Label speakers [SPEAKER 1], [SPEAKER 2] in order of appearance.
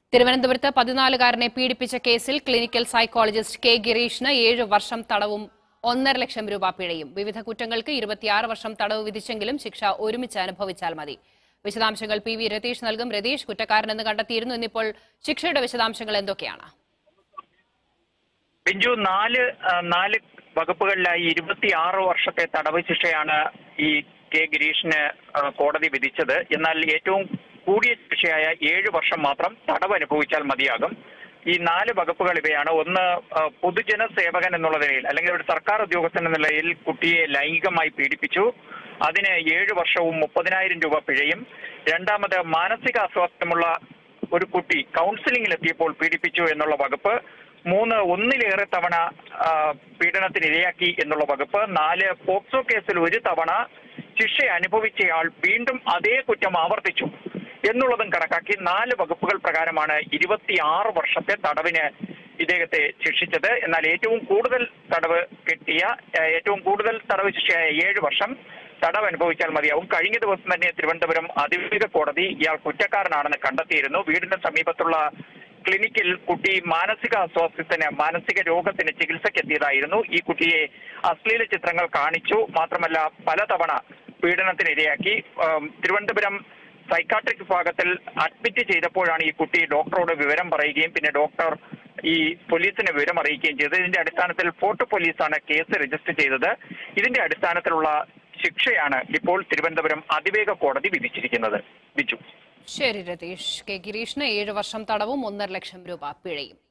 [SPEAKER 1] തിരുവനന്തപുരത്ത് പതിനാലുകാരനെ പീഡിപ്പിച്ച കേസിൽ ക്ലിനിക്കൽ സൈക്കോളജിസ്റ്റ് കെ ഗിരീഷിന് ഏഴ് വർഷം തടവും ഒന്നര ലക്ഷം രൂപ പിഴയും വിവിധ കുറ്റങ്ങൾക്ക് ഇരുപത്തിയാറ് വർഷം തടവ് വിധിച്ചെങ്കിലും ശിക്ഷ ഒരുമിച്ച് അനുഭവിച്ചാൽ മതി വിശദാംശങ്ങൾ പി വി രതീഷ് നൽകും രതീഷ് കുറ്റക്കാരനെന്ന് കണ്ടെത്തിയിരുന്നു ഇന്നിപ്പോൾ ശിക്ഷയുടെ വിശദാംശങ്ങൾ എന്തൊക്കെയാണ്
[SPEAKER 2] ബിഞ്ചു നാല് ആ, നാല് വകുപ്പുകളിലായി ഇരുപത്തിയാറ് വർഷത്തെ തടവ് ശിക്ഷയാണ് ഈ കെ ഗിരീഷിന് ആ, കോടതി വിധിച്ചത് എന്നാൽ ഏറ്റവും കൂടിയ ശിക്ഷയായ ഏഴ് വർഷം മാത്രം തടവ് അനുഭവിച്ചാൽ മതിയാകും ഈ നാല് വകുപ്പുകൾ ഇവയാണ് ഒന്ന് ആ, പൊതുജന സേവകൻ എന്നുള്ള നിലയിൽ അല്ലെങ്കിൽ ഒരു സർക്കാർ ഉദ്യോഗസ്ഥൻ എന്ന നിലയിൽ കുട്ടിയെ ലൈംഗികമായി പീഡിപ്പിച്ചു അതിന് ഏഴ് വർഷവും മുപ്പതിനായിരം രൂപ പിഴയും രണ്ടാമത് മാനസിക അസ്വാസ്ഥ്യമുള്ള ഒരു കുട്ടി കൗൺസിലിംഗിൽ എത്തിയപ്പോൾ പീഡിപ്പിച്ചു എന്നുള്ള വകുപ്പ് മൂന്ന് ഒന്നിലേറെ തവണ ആ, പീഡനത്തിന് ഇരയാക്കി എന്നുള്ള വകുപ്പ് നാല് പോക്സോ കേസിൽ ഒരു തവണ ശിക്ഷ അനുഭവിച്ചയാൾ വീണ്ടും അതേ കുറ്റം ആവർത്തിച്ചു എന്നുള്ളതും കണക്കാക്കി നാല് വകുപ്പുകൾ പ്രകാരമാണ് ഇരുപത്തിയാറ് വർഷത്തെ തടവിന് ഇദ്ദേഹത്തെ ശിക്ഷിച്ചത് എന്നാൽ ഏറ്റവും കൂടുതൽ തടവ് കിട്ടിയ ആ, ഏറ്റവും കൂടുതൽ തടവ് ശിക്ഷയായ ഏഴ് വർഷം തടവ് അനുഭവിച്ചാൽ മതിയാവും കഴിഞ്ഞ ദിവസം തന്നെ തിരുവനന്തപുരം അതിവേഗ കോടതി ഇയാൾ കുറ്റക്കാരനാണെന്ന് കണ്ടെത്തിയിരുന്നു വീടിന് സമീപത്തുള്ള ക്ലിനിക്കിൽ കുട്ടി മാനസിക അസ്വാസ്ഥ്യത്തിന് മാനസിക രോഗത്തിന് ചികിത്സയ്ക്ക് എത്തിയതായിരുന്നു ഈ കുട്ടിയെ അശ്ലീല ചിത്രങ്ങൾ കാണിച്ചു മാത്രമല്ല പലതവണ പീഡനത്തിന് ഇരയാക്കി ആം, തിരുവനന്തപുരം സൈക്കാട്രിക് വിഭാഗത്തിൽ അഡ്മിറ്റ് ചെയ്തപ്പോഴാണ് ഈ കുട്ടി ഡോക്ടറോട് വിവരം പറയുകയും പിന്നെ ഡോക്ടർ ഈ പോലീസിനെ വിവരം അറിയിക്കുകയും ചെയ്തത് ഇതിന്റെ അടിസ്ഥാനത്തിൽ ഫോർട്ട് പോലീസാണ് കേസ് രജിസ്റ്റർ ചെയ്തത് ഇതിന്റെ അടിസ്ഥാനത്തിലുള്ള ശിക്ഷയാണ് ഇപ്പോൾ തിരുവനന്തപുരം അതിവേഗ കോടതി വിധിച്ചിരിക്കുന്നത് ബിജു
[SPEAKER 1] ശരി രതീഷ് കെ ഗിരീഷിന് ഏഴ് വർഷം തടവും ഒന്നര ലക്ഷം രൂപ പിഴയും